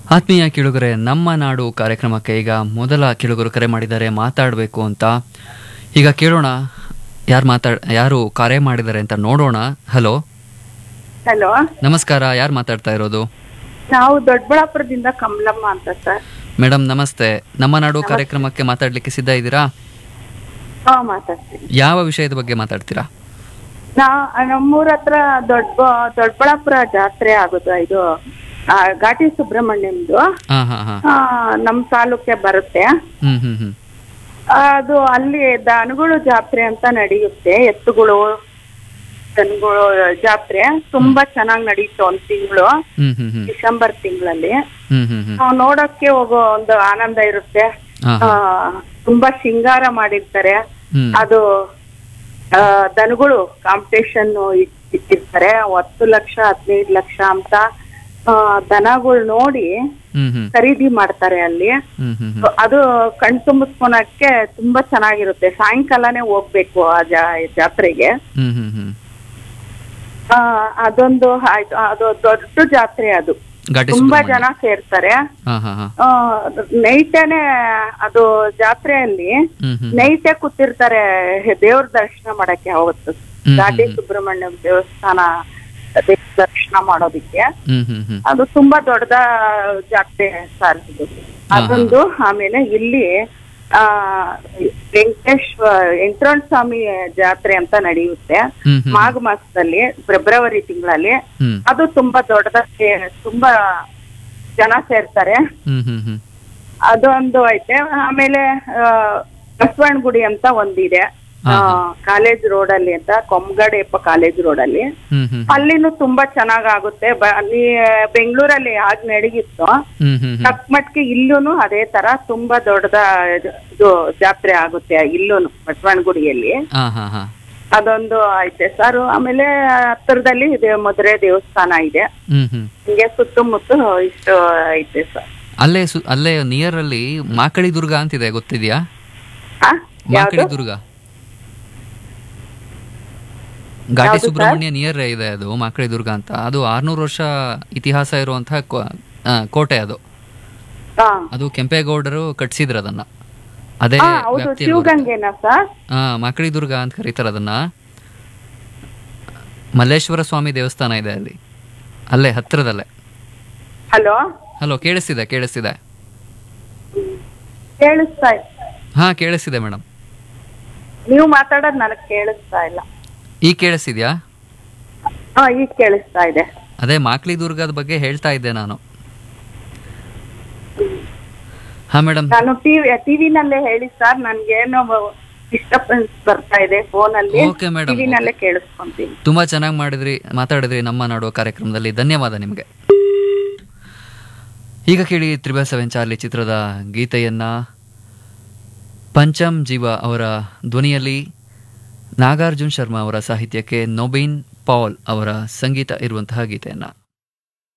ಆತ್ಮೀಯ ಕಿಳುಗರೆ ನಮ್ಮ ನಾಡು ಕಾರ್ಯಕ್ರಮಕ್ಕೆ ಈಗ ಮೊದಲ ಕಿಳುಗರು ಕರೆ ಮಾಡಿದ್ದಾರೆ ಮಾತಾಡಬೇಕು ಅಂತ ಈಗ ಕೇಳೋಣ ಯಾರು ಮಾತಾಡ್ ಯಾರು ಕರೆ ಮಾಡಿದ್ದಾರೆ ಅಂತ ನೋಡೋಣ ಹಲೋ ಹಲೋ ನಮಸ್ಕಾರ ಯಾರು ಮಾತಾಡ್ತಾ ಇರೋದು ನಾವು ದೊಡ್ಡಬಳ್ಳಾಪುರದಿಂದ ಕಮಲಮ್ಮ ಅಂತ ಸರ್ ಮೇಡಮ್ ನಮಸ್ತೆ ನಮ್ಮ ನಾಡು ಕಾರ್ಯಕ್ರಮಕ್ಕೆ ಮಾತಾಡ್ಲಿಕ್ಕೆ ಸಿದ್ಧ ಇದ್ದೀರಾ ಹಾ ಮಾತಾಡ್ತೀನಿ ಯಾವ ವಿಷಯದ ಬಗ್ಗೆ ಮಾತಾಡ್ತೀರಾ ನಾ ನಮ್ಮೂರ ಹತ್ರ ದೊಡ್ಡ ದೊಡ್ಡಬಳ್ಳಾಪುರ ಜಾತ್ರೆ ಆಗೋದು ಇದು ಆ, ಘಾಟಿ ಸುಬ್ರಹ್ಮಣ್ಯಂದು ಹಾ ಹಾ ಹಾ ಆ, ನಮ್ ತಾಲೂಕೆ ಬರುತ್ತೆ ಹ್ಮ್ ಹ್ಮ್ ಹ್ಮ್ ಅದು ಅಲ್ಲಿ ದನಗಳು ಜಾತ್ರೆ ಅಂತ ನಡೆಯುತ್ತೆ ಎತ್ತುಗಳು ದನಗಳು ಜಾತ್ರೆ ತುಂಬಾ ಚೆನ್ನಾಗಿ ನಡೆಯುತ್ತೆ ಒಂದ್ ತಿಂಗಳು ಹ್ಮ್ ಹ್ಮ್ ಹ್ಮ್ ಡಿಸೆಂಬರ್ ತಿಂಗಳಲ್ಲಿ ಹ್ಮ್ ಹ್ಮ್ ಹ್ಮ್ ನಾವು ನೋಡಕ್ಕೆ ಹೋಗೋ ಒಂದು ಆನಂದ ಇರುತ್ತೆ ಹಾ ಆ, ತುಂಬಾ ಶೃಂಗಾರ ಮಾಡಿರ್ತಾರೆ ಹ್ಮ್ ಅದು ಆ, ದನಗಳು ಕಾಂಪಿಟೇಷನ್ ಇಟ್ಟಿರ್ತಾರೆ ಹತ್ತು ಲಕ್ಷ ಹದಿನೈದು ಲಕ್ಷ ಅಂತ ಆ, ದನಗಳು ನೋಡಿ ಹ್ಮ್ ಹ್ಮ್ ಖರೀದಿ ಮಾಡ್ತಾರೆ ಅಲ್ಲಿ ಹ್ಮ್ ಹ್ಮ್ ಹ್ಮ್ ಅದು ಕಣ್ ತುಂಬಿಸ್ಕೊಳಕ್ಕೆ ತುಂಬಾ ಚೆನ್ನಾಗಿರುತ್ತೆ ಸಾಯಂಕಾಲನೇ ಹೋಗ್ಬೇಕು ಆ ಜಾ- ಜಾತ್ರೆಗೆ ಹ್ಮ್ ಹ್ಮ್ ಹ್ಮ್ ಆ, ಅದೊಂದು ಆಯ್ತು ಅದು ದೊಡ್ಡ ಜಾತ್ರೆ ಅದು ಘಾಟಿ ತುಂಬಾ ಸುಬ್ರಹ್ಮಣ್ಯ ಜನ ಸೇರ್ತಾರೆ ಹಾ ಹಾ ಹಾ ನೈಟೇನೆ ಅದು ಜಾತ್ರೆಯಲ್ಲಿ ಹ್ಮ್ ಹ್ಮ್ ನೈಟೇ ಕೂತಿರ್ತಾರೆ ದೇವ್ರ ದರ್ಶನ ಮಾಡಕ್ಕೆ ಅವತ್ತು ಹ್ಮ್, ಘಾಟಿ ಹ್ಮ್. ಸುಬ್ರಹ್ಮಣ್ಯ ದೇವಸ್ಥಾನ ದೇವ್ರ ದರ್ಶನ ಮಾಡೋದಿಕ್ಕೆ ಹ್ಮ್ ಹ್ಮ್ ಹ್ಮ್ ಅದು ತುಂಬಾ ದೊಡ್ಡದ ಜಾತ್ರೆ ಸರ್ ಇದು ಅದೊಂದು ಆಮೇಲೆ ಇಲ್ಲಿ ಆ ವೆಂಕಟೇಶ್ವರ ವೆಂಕಟರಮಣ ಸ್ವಾಮಿ ಜಾತ್ರೆ ಅಂತ ನಡೆಯುತ್ತೆ ಹ್ಮ್ ಹ್ಮ್ ಮಾಘ ಮಾಸದಲ್ಲಿ ಫೆಬ್ರವರಿ ತಿಂಗಳಲ್ಲಿ ಹ್ಮ್ ಅದು ತುಂಬಾ ದೊಡ್ಡದಾಗಿ ತುಂಬಾ ಜನ ಸೇರ್ತಾರೆ ಹ್ಮ್ ಹ್ಮ್ ಹ್ಮ್ ಅದೊಂದು ಐತೆ ಆಮೇಲೆ ಆ, ಬಸವಣ್ಣ ಗುಡಿ ಅಂತ ಒಂದಿದೆ ಹಾ, ಕಾಲೇಜ್ ರೋಡ್ ಅಲ್ಲಿ ಅಂತ ಕೊಮ್ಗಡೆಯಪ್ಪ ಕಾಲೇಜ್ ರೋಡ್ ಅಲ್ಲಿ ಹ್ಮ್ ಹ್ಮ್ ಅಲ್ಲಿನೂ ತುಂಬಾ ಚೆನ್ನಾಗ್ ಆಗುತ್ತೆ ಬ- ಅಲ್ಲಿ ಬೆಂಗಳೂರಲ್ಲಿ ಆಗ್ ನಡೆಗಿತ್ತು ಹ್ಮ್ ಹ್ಮ್ ಹ್ಮ್ ತಕ್ಕ ಮಟ್ಟಿಗೆ ಇಲ್ಲೂನು ಅದೇ ತರ ತುಂಬಾ ದೊಡ್ಡದ ಇದು ಜಾತ್ರೆ ಆಗುತ್ತೆ ಇಲ್ಲೂನು ಬಸವಣ್ಣ ಗುಡಿಯಲ್ಲಿ ಹಾ ಹಾ ಹಾ ಅದೊಂದು ಐತೆ ಸರ್ ಆಮೇಲೆ ಹತ್ತಿರದಲ್ಲಿ ಇದೆ ಮಧುರೆ ದೇವಸ್ಥಾನ ಇದೆ ಹ್ಮ್ ಹ್ಮ್ ಹಿಂಗೆ ಸುತ್ತಮುತ್ತ ಇಷ್ಟು ಐತೆ ಸರ್ ಅಲ್ಲೇ ಸು ಅಲ್ಲೇ ನಿಯರ್ ಅಲ್ಲಿ ಮಾಕಳಿ ದುರ್ಗ ಅಂತಿದೆ ಗೊತ್ತಿದ್ಯಾ ಆ? ಮಾಕಳಿ ಯಾವ್ದು? ದುರ್ಗ ಘಾಟಿ ಯಾವ್ದು ಸುಬ್ರಹ್ಮಣ್ಯ ನಿಯರ್ ಇದೆ ಅದು ಮಾಕಳಿ ದುರ್ಗ ಅಂತ ಅದು ಆರ್ನೂರು ವರ್ಷ ಇತಿಹಾಸ ಇರುವಂತಹ ಕೋ- ಆ, ಕೋಟೆ ಅದು ಹಾ ಅದು ಕೆಂಪೇಗೌಡರು ಕಟ್ಸಿದ್ರು ಅದನ್ನ ಅದೇ ಹಾ, ಹೌದು ವ್ಯಾಪ್ತಿಯಲ್ಲಿ ಬರುತ್ತೆ. ಶಿವಗಂಗೆನಾ ಸರ್ ಹಾ ಮಾಕಳಿ ದುರ್ಗ ಅಂತ ಕರೀತಾರೆ ಅದನ್ನ ಮಲ್ಲೇಶ್ವರ ಸ್ವಾಮಿ ದೇವಸ್ಥಾನ ಇದೆ ಅಲ್ಲಿ ಅಲ್ಲೇ ಹತ್ತಿರದಲ್ಲೇ ಹಲೋ ಹಲೋ ಕೇಳಿಸ್ತಿದೆ ಕೇಳಿಸ್ತಿದೆ ಕೇಳಿಸ್ತಾ ಇಲ್ಲ ಹಾ ಕೇಳಿಸ್ತಿದೆ ಮೇಡಮ್ ನೀವು ಮಾತಾಡೋದು ನನಗೆ ಕೇಳಿಸ್ತಾ ಇಲ್ಲ ಈಗ ಕೇಳಿಸ್ತಿದ್ಯಾ ಹಾ ಈಗ ಕೇಳಿಸ್ತಾ ಇದೆ ಅದೇ ಮಾಕ್ಲಿ ದುರ್ಗದ ಬಗ್ಗೆ ಹೇಳ್ತಾ ಇದ್ದೆ ನಾನು ಹಾ ಮೇಡಮ್ ನಾನು ಟಿವಿ ಟಿವಿನಲ್ಲೇ ಹೇಳಿ ಸರ್ ನನ್ಗೇನೋ ಡಿಸ್ಟರ್ಬೆನ್ಸ್ ಬರ್ತಾ ಇದೆ ಫೋನ್ ಅಲ್ಲಿ Okay, madam, ಟಿವಿನಲ್ಲೇ ಕೇಳಿಸ್ಕೊಂತೀನಿ ತುಂಬಾ ಚೆನ್ನಾಗಿ ಮಾಡಿದ್ರಿ ಮಾತಾಡಿದ್ರಿ ನಮ್ಮ ನಾಡುವ ಕಾರ್ಯಕ್ರಮದಲ್ಲಿ ಧನ್ಯವಾದ ನಿಮಗೆ ಈಗ ಕೇಳಿ ತ್ರಿಬಲ್ ಸೆವೆನ್ ಚಾರ್ಲಿ ಚಿತ್ರದ ಗೀತೆಯನ್ನ ಪಂಚಮ್ ಜೀವ ಅವರ ಧ್ವನಿಯಲ್ಲಿ ನಾಗಾರ್ಜುನ್ ಶರ್ಮಾ ಅವರ ಸಾಹಿತ್ಯಕ್ಕೆ ನೊಬಿನ್ ಪಾಲ್ ಅವರ ಸಂಗೀತ ಇರುವಂತಹ ಗೀತೆಯನ್ನ